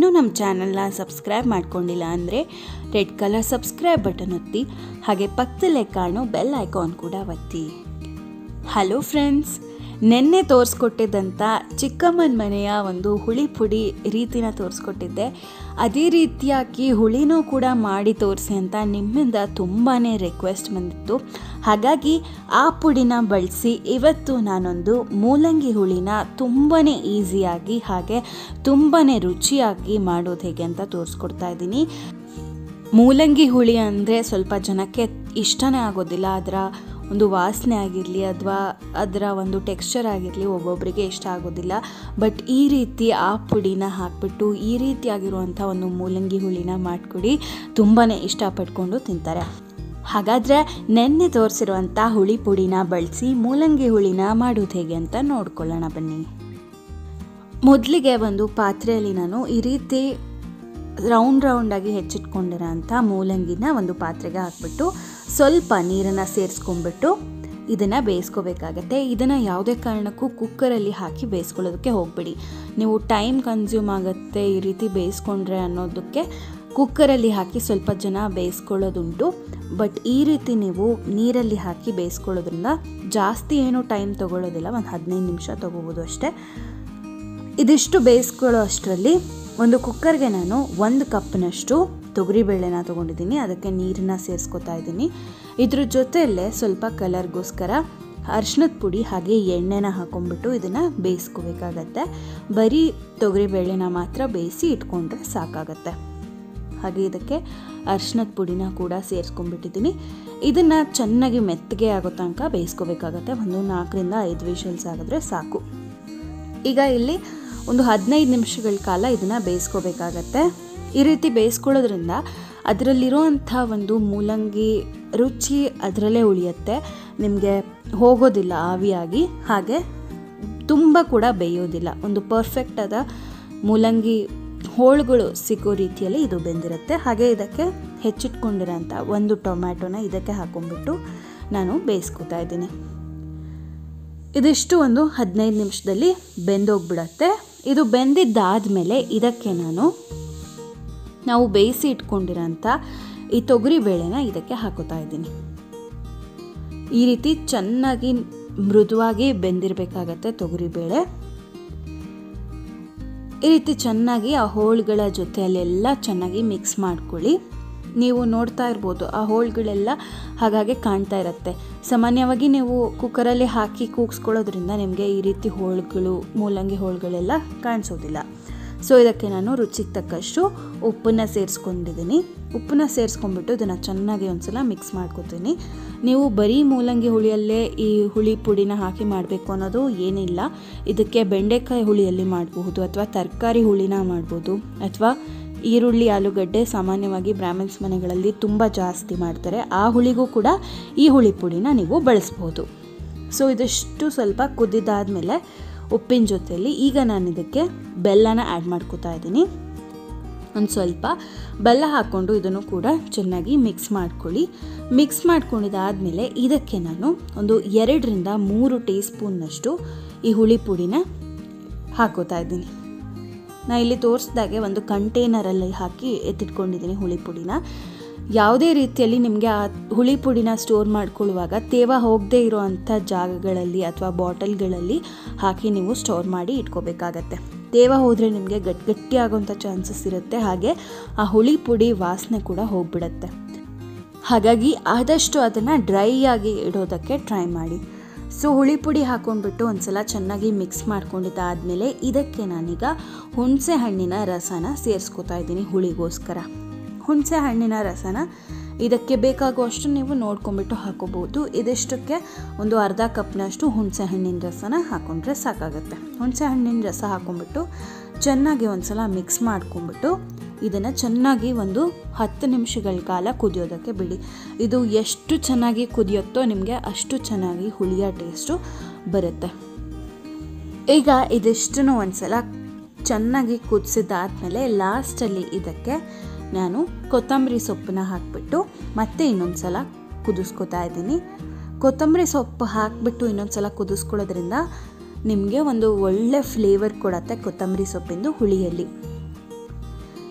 ನಮ್ಮ ಚಾನಲ್ನ ಸಬ್ಸ್ಕ್ರೈಬ್ ಮಾಡ್ಕೊಂಡಿಲ್ಲ ಅಂದರೆ ರೆಡ್ ಕಲರ್ ಸಬ್ಸ್ಕ್ರೈಬ್ ಬಟನ್ ಒತ್ತಿ ಹಾಗೆ ಪಕ್ಕದಲ್ಲೇ ಕಾಣೋ ಬೆಲ್ ಐಕಾನ್ ಕೂಡ ಒತ್ತಿ ಹಲೋ ಫ್ರೆಂಡ್ಸ್ ನಿನ್ನೆ ತೋರಿಸ್ಕೊಟ್ಟಿದ್ದಂಥ ಚಿಕ್ಕಮ್ಮನ ಮನೆಯ ಒಂದು ಹುಳಿ ಪುಡಿ ರೀತಿನ ತೋರಿಸ್ಕೊಟ್ಟಿದ್ದೆ ಅದೇ ರೀತಿಯಾಗಿ ಹುಳಿನೂ ಕೂಡ ಮಾಡಿ ತೋರಿಸಿ ಅಂತ ನಿಮ್ಮಿಂದ ತುಂಬಾ ರಿಕ್ವೆಸ್ಟ್ ಬಂದಿತ್ತು ಹಾಗಾಗಿ ಆ ಪುಡಿನ ಬಳಸಿ ಇವತ್ತು ನಾನೊಂದು ಮೂಲಂಗಿ ಹುಳಿನ ತುಂಬಾ ಈಸಿಯಾಗಿ ಹಾಗೆ ತುಂಬಾ ರುಚಿಯಾಗಿ ಮಾಡೋದು ಹೇಗೆ ಅಂತ ತೋರಿಸ್ಕೊಡ್ತಾ ಇದ್ದೀನಿ ಮೂಲಂಗಿ ಹುಳಿ ಅಂದರೆ ಸ್ವಲ್ಪ ಜನಕ್ಕೆ ಇಷ್ಟನೇ ಆಗೋದಿಲ್ಲ ಅದರ ಒಂದು ವಾಸನೆ ಆಗಿರಲಿ ಅಥವಾ ಅದರ ಒಂದು ಟೆಕ್ಸ್ಚರ್ ಆಗಿರಲಿ ಒಬ್ಬೊಬ್ಬರಿಗೆ ಇಷ್ಟ ಆಗೋದಿಲ್ಲ ಬಟ್ ಈ ರೀತಿ ಆ ಪುಡಿನ ಹಾಕಿಬಿಟ್ಟು ಈ ರೀತಿಯಾಗಿರುವಂಥ ಒಂದು ಮೂಲಂಗಿ ಹುಳಿನ ಮಾಡಿಕೊಡಿ ತುಂಬಾ ಇಷ್ಟಪಟ್ಕೊಂಡು ತಿಂತಾರೆ ಹಾಗಾದರೆ ನೆನ್ನೆ ತೋರಿಸಿರುವಂಥ ಹುಳಿ ಪುಡಿನ ಬಳಸಿ ಮೂಲಂಗಿ ಹುಳಿನ ಮಾಡೋದು ಹೇಗೆ ಅಂತ ನೋಡ್ಕೊಳ್ಳೋಣ ಬನ್ನಿ ಮೊದಲಿಗೆ ಒಂದು ಪಾತ್ರೆಯಲ್ಲಿ ನಾನು ಈ ರೀತಿ ರೌಂಡ್ ರೌಂಡಾಗಿ ಹೆಚ್ಚಿಟ್ಕೊಂಡಿರೋ ಅಂಥ ಮೂಲಂಗಿನ ಒಂದು ಪಾತ್ರೆಗೆ ಹಾಕ್ಬಿಟ್ಟು ಸ್ವಲ್ಪ ನೀರನ್ನು ಸೇರಿಸ್ಕೊಂಡ್ಬಿಟ್ಟು ಇದನ್ನು ಬೇಯಿಸ್ಕೋಬೇಕಾಗತ್ತೆ ಇದನ್ನು ಯಾವುದೇ ಕಾರಣಕ್ಕೂ ಕುಕ್ಕರಲ್ಲಿ ಹಾಕಿ ಬೇಯಿಸ್ಕೊಳ್ಳೋದಕ್ಕೆ ಹೋಗಬೇಡಿ ನೀವು ಟೈಮ್ ಕನ್ಸ್ಯೂಮ್ ಆಗುತ್ತೆ ಈ ರೀತಿ ಬೇಯಿಸ್ಕೊಂಡ್ರೆ ಅನ್ನೋದಕ್ಕೆ ಕುಕ್ಕರಲ್ಲಿ ಹಾಕಿ ಸ್ವಲ್ಪ ಜನ ಬೇಯಿಸ್ಕೊಳ್ಳೋದುಂಟು ಬಟ್ ಈ ರೀತಿ ನೀವು ನೀರಲ್ಲಿ ಹಾಕಿ ಬೇಯಿಸ್ಕೊಳ್ಳೋದ್ರಿಂದ ಜಾಸ್ತಿ ಏನು ಟೈಮ್ ತೊಗೊಳ್ಳೋದಿಲ್ಲ ಒಂದು ಹದಿನೈದು ನಿಮಿಷ ತೊಗೋಬೋದು ಅಷ್ಟೇ ಇದಿಷ್ಟು ಬೇಯಿಸ್ಕೊಳ್ಳೋ ಅಷ್ಟರಲ್ಲಿ ಒಂದು ಕುಕ್ಕರ್ಗೆ ನಾನು ಒಂದು ಕಪ್ನಷ್ಟು ತೊಗರಿಬೇಳೆನ ತೊಗೊಂಡಿದ್ದೀನಿ ಅದಕ್ಕೆ ನೀರನ್ನ ಸೇರಿಸ್ಕೊತಾ ಇದ್ದೀನಿ ಇದ್ರ ಜೊತೆಯಲ್ಲೇ ಸ್ವಲ್ಪ ಕಲರ್ಗೋಸ್ಕರ ಅರ್ಶಿನದ ಪುಡಿ ಹಾಗೆ ಎಣ್ಣೆನ ಹಾಕೊಂಡ್ಬಿಟ್ಟು ಇದನ್ನು ಬೇಯಿಸ್ಕೋಬೇಕಾಗತ್ತೆ ಬರೀ ತೊಗರಿಬೇಳೆನ ಮಾತ್ರ ಬೇಯಿಸಿ ಇಟ್ಕೊಂಡ್ರೆ ಸಾಕಾಗತ್ತೆ ಹಾಗೆ ಇದಕ್ಕೆ ಅರ್ಶಿನದ ಪುಡಿನ ಕೂಡ ಸೇರಿಸ್ಕೊಂಡ್ಬಿಟ್ಟಿದ್ದೀನಿ ಇದನ್ನು ಚೆನ್ನಾಗಿ ಮೆತ್ತಗೆ ಆಗೋ ತನಕ ಬೇಯಿಸ್ಕೋಬೇಕಾಗತ್ತೆ ಒಂದು ನಾಲ್ಕರಿಂದ ಐದು ವಿಷಲ್ಸ್ ಆಗಿದ್ರೆ ಸಾಕು ಈಗ ಇಲ್ಲಿ ಒಂದು ಹದಿನೈದು ನಿಮಿಷಗಳ ಕಾಲ ಇದನ್ನು ಬೇಯಿಸ್ಕೋಬೇಕಾಗತ್ತೆ ಈ ರೀತಿ ಬೇಯಿಸ್ಕೊಳ್ಳೋದ್ರಿಂದ ಅದರಲ್ಲಿರುವಂಥ ಒಂದು ಮೂಲಂಗಿ ರುಚಿ ಅದರಲ್ಲೇ ಉಳಿಯುತ್ತೆ ನಿಮಗೆ ಹೋಗೋದಿಲ್ಲ ಆವಿಯಾಗಿ ಹಾಗೆ ತುಂಬ ಕೂಡ ಬೇಯೋದಿಲ್ಲ ಒಂದು ಪರ್ಫೆಕ್ಟ್ ಆದ ಮೂಲಂಗಿ ಹೋಳುಗಳು ಸಿಗೋ ರೀತಿಯಲ್ಲಿ ಇದು ಬೆಂದಿರುತ್ತೆ ಹಾಗೆ ಇದಕ್ಕೆ ಹೆಚ್ಚಿಟ್ಕೊಂಡಿರೋಂಥ ಒಂದು ಟೊಮ್ಯಾಟೊನ ಇದಕ್ಕೆ ಹಾಕೊಂಡ್ಬಿಟ್ಟು ನಾನು ಬೇಯಿಸ್ಕೊತಾ ಇದ್ದೀನಿ ಇದಿಷ್ಟು ಒಂದು ಹದಿನೈದು ನಿಮಿಷದಲ್ಲಿ ಬೆಂದೋಗ್ಬಿಡತ್ತೆ ಇದು ಬೆಂದಿದ್ದಾದಮೇಲೆ ಇದಕ್ಕೆ ನಾನು ನಾವು ಬೇಯಿಸಿ ಇಟ್ಕೊಂಡಿರೋಂಥ ಈ ತೊಗರಿ ಬೇಳೆನ ಇದಕ್ಕೆ ಹಾಕೋತಾ ಇದ್ದೀನಿ ಈ ರೀತಿ ಚೆನ್ನಾಗಿ ಮೃದುವಾಗಿ ಬೆಂದಿರಬೇಕಾಗತ್ತೆ ತೊಗರಿಬೇಳೆ ಈ ರೀತಿ ಚೆನ್ನಾಗಿ ಆ ಹೋಳುಗಳ ಜೊತೆಯಲ್ಲೆಲ್ಲ ಚೆನ್ನಾಗಿ ಮಿಕ್ಸ್ ಮಾಡ್ಕೊಳ್ಳಿ ನೀವು ನೋಡ್ತಾ ಇರ್ಬೋದು ಆ ಹೋಳುಗಳೆಲ್ಲ ಹಾಗಾಗಿ ಕಾಣ್ತಾ ಇರುತ್ತೆ ಸಾಮಾನ್ಯವಾಗಿ ನೀವು ಕುಕ್ಕರಲ್ಲಿ ಹಾಕಿ ಕೂಗಿಸ್ಕೊಳ್ಳೋದ್ರಿಂದ ನಿಮಗೆ ಈ ರೀತಿ ಹೋಳುಗಳು ಮೂಲಂಗಿ ಹೋಳುಗಳೆಲ್ಲ ಕಾಣಿಸೋದಿಲ್ಲ ಸೊ ಇದಕ್ಕೆ ನಾನು ರುಚಿಗೆ ತಕ್ಕಷ್ಟು ಉಪ್ಪನ್ನು ಸೇರಿಸ್ಕೊಂಡಿದ್ದೀನಿ ಉಪ್ಪನ್ನ ಸೇರಿಸ್ಕೊಂಡ್ಬಿಟ್ಟು ಇದನ್ನು ಚೆನ್ನಾಗಿ ಒಂದ್ಸಲ ಮಿಕ್ಸ್ ಮಾಡ್ಕೊತೀನಿ ನೀವು ಬರೀ ಮೂಲಂಗಿ ಹುಳಿಯಲ್ಲೇ ಈ ಹುಳಿ ಪುಡಿನ ಹಾಕಿ ಮಾಡಬೇಕು ಅನ್ನೋದು ಏನಿಲ್ಲ ಇದಕ್ಕೆ ಬೆಂಡೆಕಾಯಿ ಹುಳಿಯಲ್ಲಿ ಮಾಡಬಹುದು ಅಥವಾ ತರಕಾರಿ ಹುಳಿನ ಮಾಡ್ಬೋದು ಅಥವಾ ಈರುಳ್ಳಿ ಆಲೂಗಡ್ಡೆ ಸಾಮಾನ್ಯವಾಗಿ ಬ್ರಾಹ್ಮಿನ್ಸ್ ಮನೆಗಳಲ್ಲಿ ತುಂಬ ಜಾಸ್ತಿ ಮಾಡ್ತಾರೆ ಆ ಹುಳಿಗೂ ಕೂಡ ಈ ಹುಳಿ ಪುಡಿನ ನೀವು ಬಳಸ್ಬೋದು ಸೊ ಇದಿಷ್ಟು ಸ್ವಲ್ಪ ಕುದ್ದಿದ್ದಾದಮೇಲೆ ಉಪ್ಪಿನ ಜೊತೆಯಲ್ಲಿ ಈಗ ನಾನು ಇದಕ್ಕೆ ಬೆಲ್ಲನ ಆ್ಯಡ್ ಮಾಡ್ಕೋತಾ ಇದ್ದೀನಿ ಒಂದು ಸ್ವಲ್ಪ ಬೆಲ್ಲ ಹಾಕ್ಕೊಂಡು ಇದನ್ನು ಕೂಡ ಚೆನ್ನಾಗಿ ಮಿಕ್ಸ್ ಮಾಡ್ಕೊಳ್ಳಿ ಮಿಕ್ಸ್ ಮಾಡ್ಕೊಂಡಿದ್ದಾದಮೇಲೆ ಇದಕ್ಕೆ ನಾನು ಒಂದು ಎರಡರಿಂದ ಮೂರು ಟೀ ಸ್ಪೂನ್ನಷ್ಟು ಈ ಹುಳಿ ಪುಡಿನ ಹಾಕೋತಾ ಇದ್ದೀನಿ ನಾ ಇಲ್ಲಿ ತೋರಿಸ್ದಾಗೆ ಒಂದು ಕಂಟೈನರಲ್ಲಿ ಹಾಕಿ ಎತ್ತಿಟ್ಕೊಂಡಿದ್ದೀನಿ ಹುಳಿ ಪುಡಿನ ಯಾವುದೇ ರೀತಿಯಲ್ಲಿ ನಿಮಗೆ ಆ ಹುಳಿ ಪುಡಿನ ಸ್ಟೋರ್ ಮಾಡ್ಕೊಳ್ಳುವಾಗ ತೇವ ಹೋಗದೇ ಇರೋ ಅಂಥ ಜಾಗಗಳಲ್ಲಿ ಅಥವಾ ಬಾಟಲ್ಗಳಲ್ಲಿ ಹಾಕಿ ನೀವು ಸ್ಟೋರ್ ಮಾಡಿ ಇಟ್ಕೋಬೇಕಾಗತ್ತೆ ತೇವ ಹೋದರೆ ನಿಮಗೆ ಗಟ್ಟಿ ಗಟ್ಟಿ ಆಗೋಂಥ ಚಾನ್ಸಸ್ ಇರುತ್ತೆ ಹಾಗೆ ಆ ಹುಳಿ ಪುಡಿ ವಾಸನೆ ಕೂಡ ಹೋಗ್ಬಿಡತ್ತೆ ಹಾಗಾಗಿ ಆದಷ್ಟು ಅದನ್ನು ಡ್ರೈ ಆಗಿ ಇಡೋದಕ್ಕೆ ಟ್ರೈ ಮಾಡಿ ಸೊ ಹುಳಿ ಪುಡಿ ಹಾಕೊಂಡ್ಬಿಟ್ಟು ಒಂದ್ಸಲ ಚೆನ್ನಾಗಿ ಮಿಕ್ಸ್ ಮಾಡ್ಕೊಂಡಿದ್ದಾದಮೇಲೆ ಇದಕ್ಕೆ ನಾನೀಗ ಹುಣಸೆ ಹಣ್ಣಿನ ರಸನ ಸೇರಿಸ್ಕೊತಾ ಇದ್ದೀನಿ ಹುಳಿಗೋಸ್ಕರ ಹುಣಸೆ ಹಣ್ಣಿನ ರಸನ ಇದಕ್ಕೆ ಬೇಕಾಗುವಷ್ಟು ನೀವು ನೋಡ್ಕೊಂಬಿಟ್ಟು ಹಾಕೋಬೋದು ಇದಿಷ್ಟಕ್ಕೆ ಒಂದು ಅರ್ಧ ಕಪ್ನಷ್ಟು ಹುಣಸೆ ಹಣ್ಣಿನ ರಸನ ಹಾಕೊಂಡ್ರೆ ಸಾಕಾಗುತ್ತೆ ಹುಣಸೆ ಹಣ್ಣಿನ ರಸ ಹಾಕೊಂಡ್ಬಿಟ್ಟು ಚೆನ್ನಾಗಿ ಒಂದ್ಸಲ ಮಿಕ್ಸ್ ಮಾಡ್ಕೊಂಬಿಟ್ಟು ಇದನ್ನು ಚೆನ್ನಾಗಿ ಒಂದು ಹತ್ತು ನಿಮಿಷಗಳ ಕಾಲ ಕುದಿಯೋದಕ್ಕೆ ಬಿಡಿ ಇದು ಎಷ್ಟು ಚೆನ್ನಾಗಿ ಕುದಿಯುತ್ತೋ ನಿಮಗೆ ಅಷ್ಟು ಚೆನ್ನಾಗಿ ಹುಳಿಯ ಟೇಸ್ಟು ಬರುತ್ತೆ ಈಗ ಇದಿಷ್ಟನ್ನು ಒಂದ್ಸಲ ಚೆನ್ನಾಗಿ ಕುದಿಸಿದಾದ್ಮೇಲೆ ಲಾಸ್ಟಲ್ಲಿ ಇದಕ್ಕೆ ನಾನು ಕೊತ್ತಂಬರಿ ಸೊಪ್ಪನ್ನ ಹಾಕಿಬಿಟ್ಟು ಮತ್ತೆ ಇನ್ನೊಂದು ಸಲ ಕುದಿಸ್ಕೊತಾ ಇದ್ದೀನಿ ಕೊತ್ತಂಬರಿ ಸೊಪ್ಪು ಹಾಕಿಬಿಟ್ಟು ಇನ್ನೊಂದು ಸಲ ಕುದಿಸ್ಕೊಳ್ಳೋದ್ರಿಂದ ನಿಮಗೆ ಒಂದು ಒಳ್ಳೆ ಫ್ಲೇವರ್ ಕೊಡತ್ತೆ ಕೊತ್ತಂಬರಿ ಸೊಪ್ಪಿಂದು ಹುಳಿಯಲ್ಲಿ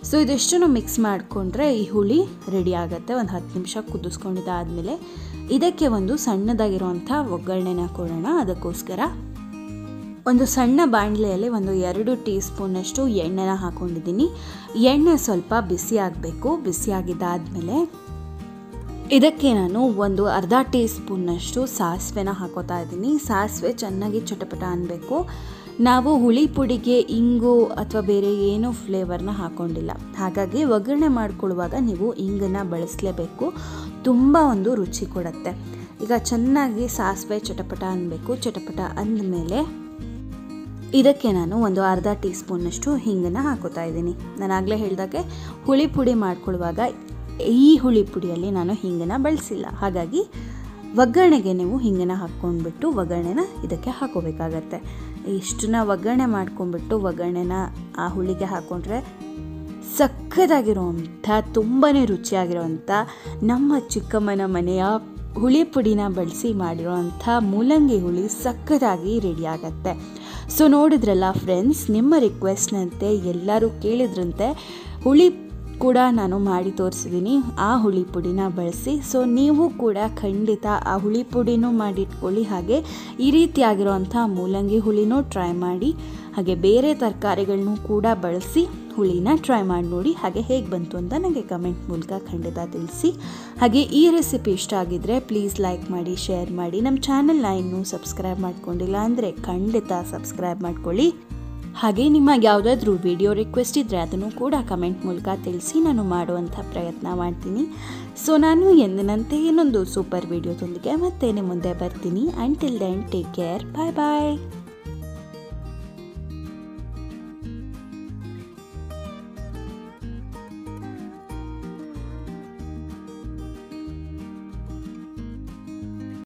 ಸೊ ಇದಿಷ್ಟನ್ನು ಮಿಕ್ಸ್ ಮಾಡಿಕೊಂಡ್ರೆ ಈ ಹುಳಿ ರೆಡಿ ಆಗುತ್ತೆ ಒಂದು ಹತ್ತು ನಿಮಿಷ ಕುದಿಸ್ಕೊಂಡಿದ್ದಾದಮೇಲೆ ಇದಕ್ಕೆ ಒಂದು ಸಣ್ಣದಾಗಿರುವಂಥ ಒಗ್ಗರಣೆನ ಕೊಡೋಣ ಅದಕ್ಕೋಸ್ಕರ ಒಂದು ಸಣ್ಣ ಬಾಣಲೆಯಲ್ಲಿ ಒಂದು ಎರಡು ಟೀ ಸ್ಪೂನಷ್ಟು ಎಣ್ಣೆನ ಹಾಕ್ಕೊಂಡಿದ್ದೀನಿ ಎಣ್ಣೆ ಸ್ವಲ್ಪ ಬಿಸಿ ಆಗಬೇಕು ಬಿಸಿ ಆಗಿದ್ದಾದಮೇಲೆ ಇದಕ್ಕೆ ನಾನು ಒಂದು ಅರ್ಧ ಟೀ ಸ್ಪೂನ್ನಷ್ಟು ಸಾಸಿವೆನ ಹಾಕೋತಾ ಇದ್ದೀನಿ ಸಾಸಿವೆ ಚೆನ್ನಾಗಿ ಚಟಪಟ ಅನ್ನಬೇಕು ನಾವು ಹುಳಿ ಪುಡಿಗೆ ಇಂಗು ಅಥವಾ ಬೇರೆ ಏನೂ ಫ್ಲೇವರ್ನ ಹಾಕ್ಕೊಂಡಿಲ್ಲ ಹಾಗಾಗಿ ಒಗ್ಗರಣೆ ಮಾಡ್ಕೊಳ್ಳುವಾಗ ನೀವು ಇಂಗನ್ನು ಬಳಸಲೇಬೇಕು ತುಂಬ ಒಂದು ರುಚಿ ಕೊಡುತ್ತೆ ಈಗ ಚೆನ್ನಾಗಿ ಸಾಸಿವೆ ಚಟಪಟ ಅನ್ನಬೇಕು ಚಟಪಟ ಅಂದಮೇಲೆ ಇದಕ್ಕೆ ನಾನು ಒಂದು ಅರ್ಧ ಟೀ ಸ್ಪೂನಷ್ಟು ಹಿಂಗನ್ನು ಹಾಕೋತಾ ಇದ್ದೀನಿ ನಾನು ಆಗಲೇ ಹೇಳಿದಾಗೆ ಹುಳಿ ಪುಡಿ ಮಾಡ್ಕೊಳ್ಳುವಾಗ ಈ ಹುಳಿ ಪುಡಿಯಲ್ಲಿ ನಾನು ಹಿಂಗನ್ನು ಬಳಸಿಲ್ಲ ಹಾಗಾಗಿ ಒಗ್ಗರಣೆಗೆ ನೀವು ಹಿಂಗನ್ನು ಹಾಕ್ಕೊಂಡ್ಬಿಟ್ಟು ಒಗ್ಗರಣೆನ ಇದಕ್ಕೆ ಹಾಕೋಬೇಕಾಗತ್ತೆ ಇಷ್ಟನ್ನ ಒಗ್ಗರಣೆ ಮಾಡ್ಕೊಂಡ್ಬಿಟ್ಟು ಒಗ್ಗರಣೆನ ಆ ಹುಳಿಗೆ ಹಾಕ್ಕೊಂಡ್ರೆ ಸಖತ್ತಾಗಿರುವಂಥ ತುಂಬಾ ರುಚಿಯಾಗಿರುವಂಥ ನಮ್ಮ ಚಿಕ್ಕಮ್ಮನ ಮನೆಯ ಹುಳಿ ಪುಡಿನ ಬಳಸಿ ಮಾಡಿರೋವಂಥ ಮೂಲಂಗಿ ಹುಳಿ ಸಖತ್ತಾಗಿ ರೆಡಿ ಆಗತ್ತೆ ಸೊ ನೋಡಿದ್ರಲ್ಲ ಫ್ರೆಂಡ್ಸ್ ನಿಮ್ಮ ರಿಕ್ವೆಸ್ಟ್ನಂತೆ ಎಲ್ಲರೂ ಕೇಳಿದ್ರಂತೆ ಹುಳಿ ಕೂಡ ನಾನು ಮಾಡಿ ತೋರಿಸಿದ್ದೀನಿ ಆ ಹುಳಿ ಪುಡಿನ ಬಳಸಿ ಸೊ ನೀವು ಕೂಡ ಖಂಡಿತ ಆ ಹುಳಿ ಪುಡಿನೂ ಮಾಡಿಟ್ಕೊಳ್ಳಿ ಹಾಗೆ ಈ ರೀತಿಯಾಗಿರುವಂಥ ಮೂಲಂಗಿ ಹುಳಿನೂ ಟ್ರೈ ಮಾಡಿ ಹಾಗೆ ಬೇರೆ ತರಕಾರಿಗಳನ್ನೂ ಕೂಡ ಬಳಸಿ ಹುಳಿನ ಟ್ರೈ ಮಾಡಿ ನೋಡಿ ಹಾಗೆ ಹೇಗೆ ಬಂತು ಅಂತ ನನಗೆ ಕಮೆಂಟ್ ಮೂಲಕ ಖಂಡಿತ ತಿಳಿಸಿ ಹಾಗೆ ಈ ರೆಸಿಪಿ ಇಷ್ಟ ಆಗಿದ್ದರೆ ಪ್ಲೀಸ್ ಲೈಕ್ ಮಾಡಿ ಶೇರ್ ಮಾಡಿ ನಮ್ಮ ಚಾನಲ್ನ ಇನ್ನೂ ಸಬ್ಸ್ಕ್ರೈಬ್ ಮಾಡ್ಕೊಂಡಿಲ್ಲ ಅಂದರೆ ಖಂಡಿತ ಸಬ್ಸ್ಕ್ರೈಬ್ ಮಾಡ್ಕೊಳ್ಳಿ ಹಾಗೆ ನಿಮ್ಮ ಯಾವುದಾದ್ರೂ ವಿಡಿಯೋ ರಿಕ್ವೆಸ್ಟ್ ಇದ್ದರೆ ಅದನ್ನು ಕೂಡ ಕಮೆಂಟ್ ಮೂಲಕ ತಿಳಿಸಿ ನಾನು ಮಾಡುವಂಥ ಪ್ರಯತ್ನ ಮಾಡ್ತೀನಿ ಸೊ ನಾನು ಎಂದಿನಂತೆ ಇನ್ನೊಂದು ಸೂಪರ್ ವಿಡಿಯೋದೊಂದಿಗೆ ಮತ್ತೆ ನಿಮ್ಮ ಮುಂದೆ ಬರ್ತೀನಿ until then take care bye ಬಾಯ್